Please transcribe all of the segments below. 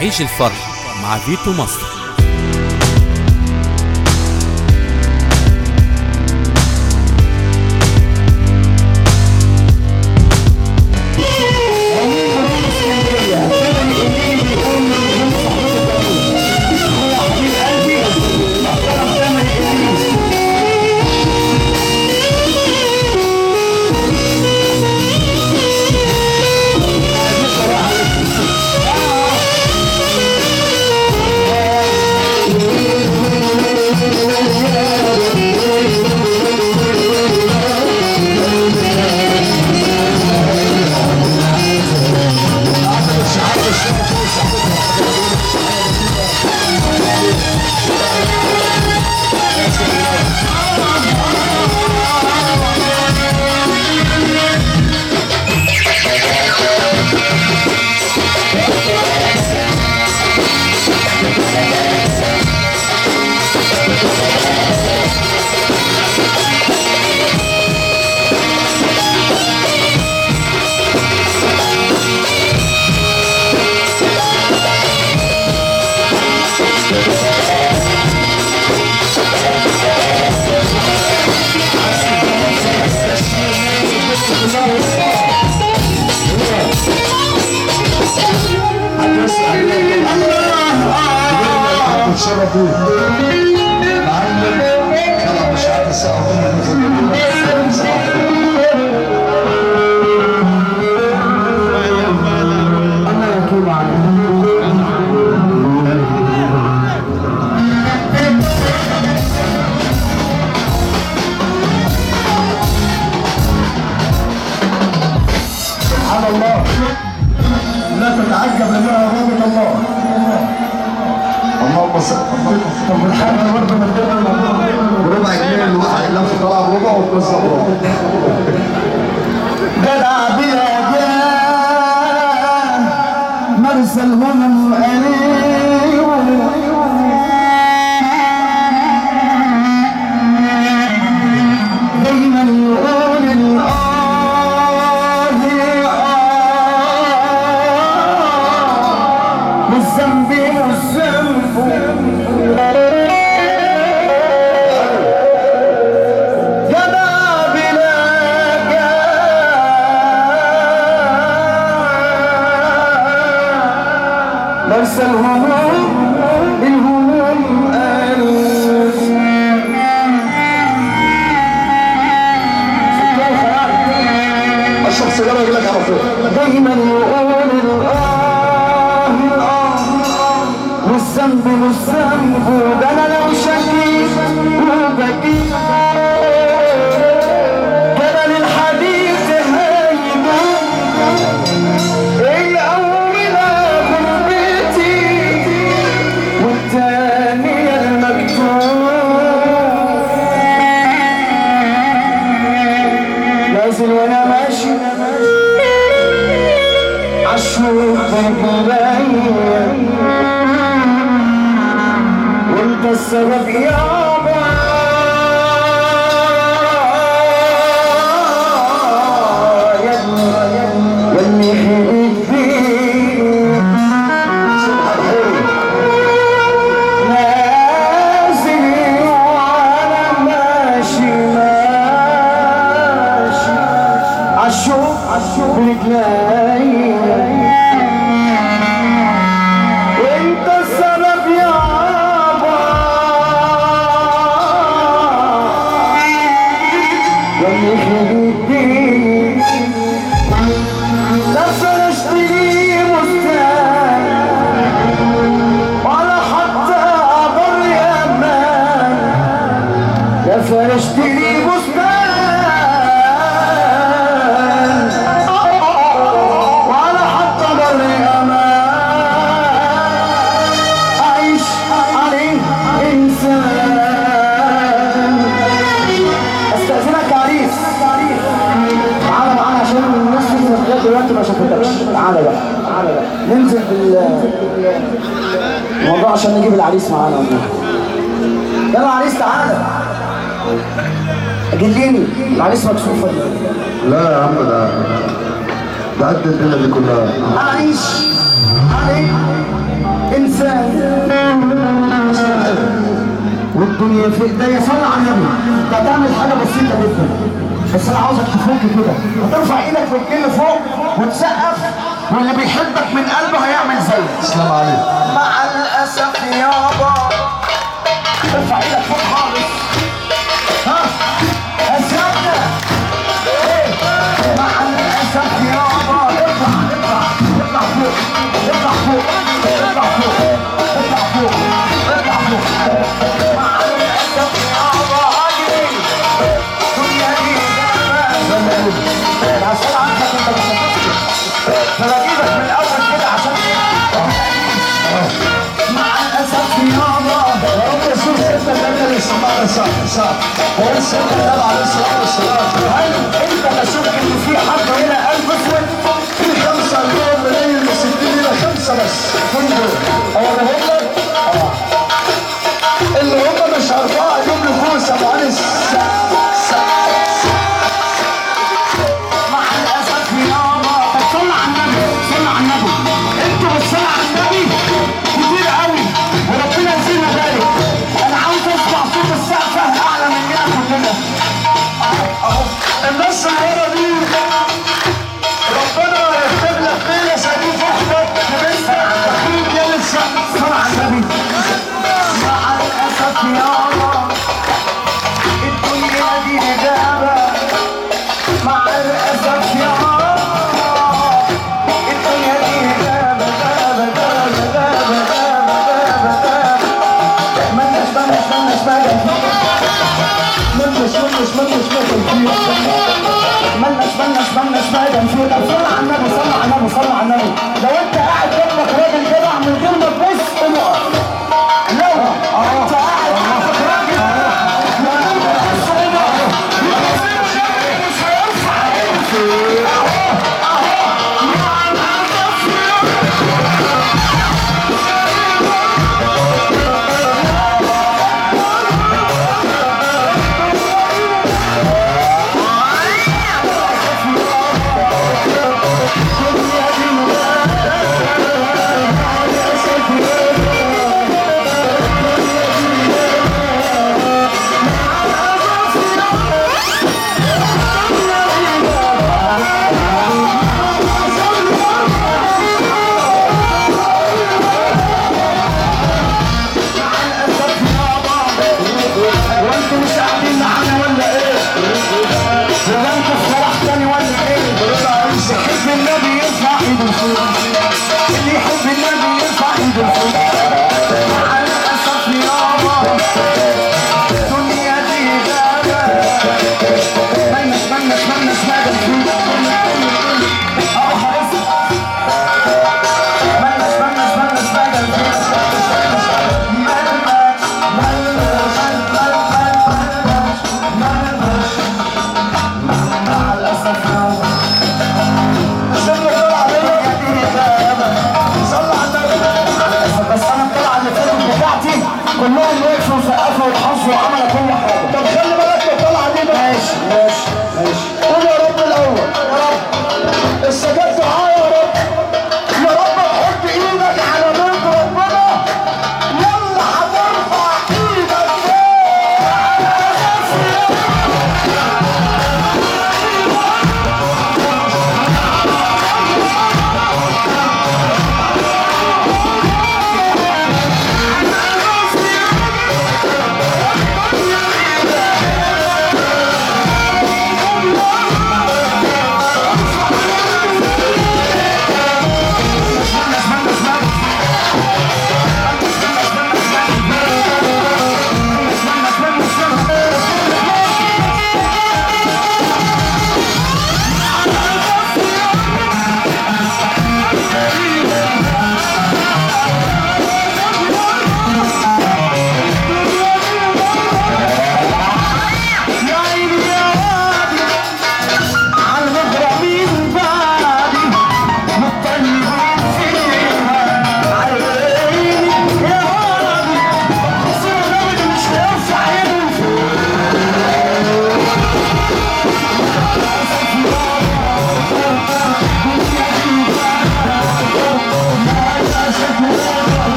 عيش الفرح مع فيتو مصر سبحان الله لا تتعجب لما أمام الله اللهم صل طب الحاجة برضه من ربع جنيه الواحد لف طلع ربع وتوزع ربع جدع بلا جاه مرسى الهمم دايما يقول الآه آه والذنب والذنب جدع بلا جاه مرسى الهموم الهموم اشرب سيجاره يجي لك على طول دايما يقول الاه الاه والذنب والذنب ده انا لو شكيت وبكيت جبل الحديث هيبه الاول غربتي والثانيه المكتوب نازل وانا ماشي عالشوق بالبلايا وانت السبب يابا يا ابني خليت بيك نازل وانا ماشي ماشي عالشوق عالشوق رجلاي وانت السبب يابا واللي خليتني لا اشتري مستاهل ولا حتى اقدر يا مان يا فرشت لي بستان ولا حتى اقدر يا مان اعيش عليه انسان استاذنك يا عريس تعالى معانا عشان الناس اللي لغايه دلوقتي ما شافتكش تعالى بقى تعالى بقى ننزل بال الموضوع عشان نجيب العريس معانا والله. يلا عريس تعالى جليني العريس مكسوفه دي لا يا عم ده ده قد الدنيا دي كلها عريس عليك والدنيا في ايديا صلي على النبي انت هتعمل حاجه بسيطه جدا بس انا عاوزك تفك كده وترفع ايدك بالكل فوق وتسقف واللي بيحبك من قلبه هيعمل زيك السلام عليكم مع الاسف يابا ارفع ايدك فوق خالص ها اسيادنا ايه مع الاسف يابا اطلع اطلع اطلع فوق اطلع فوق اطلع فوق اطلع فوق اطلع فوق مع الاسف يابا اجري الدنيا دي زمان عشان عندك انت مش هتسكت فبجيبك من الاول كده عشان مع الاسف يابا رب يسوع سيدنا النبي الصلاة صح صح هو سيدنا النبي عليه الصلاة والسلام هل انت بشوف ان في حد هنا قلب اسود في خمسة اليوم قليل من 60 إلى خمسة بس فندق أوريهم لك اللي هم مش أربعة يوم لفوس أبو علي مع الاسف يابا طب صل على النبي صل على النبي انتوا بتصلوا على النبي كتير قوي وربنا يزيدنا ذلك انا عاوز اسمع صوت السقفه اعلى مننا كلنا أهو الناس اللي ورا دي ربنا يكتب لك ليلة شريف أحمد لبسها تخيل ليلة شمس صل على النبي مع الاسف يابا الدنيا دي ندابه مع الاسف يابا الدنيا دي ندابه دابه دابه دابه دابه دابه منش منش منش منش منش منش منش منش منش منش منش مادم في طب صل على النبي صل على النبي صل على النبي لو انت قاعد جنبك راجل جدع من غير ما تبص قوم اقف لو انت قاعد جنبك راجل من غير ما تبص قوم اقف مش هينفع اهو اهو مع الاسف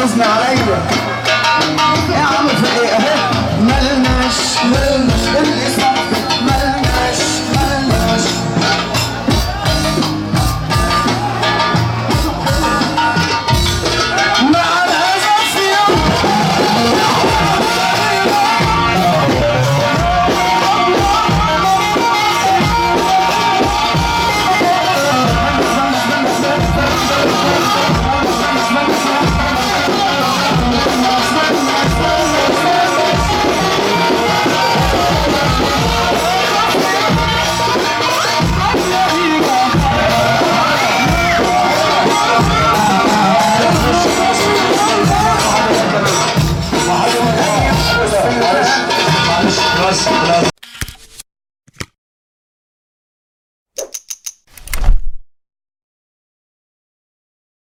حزن عليا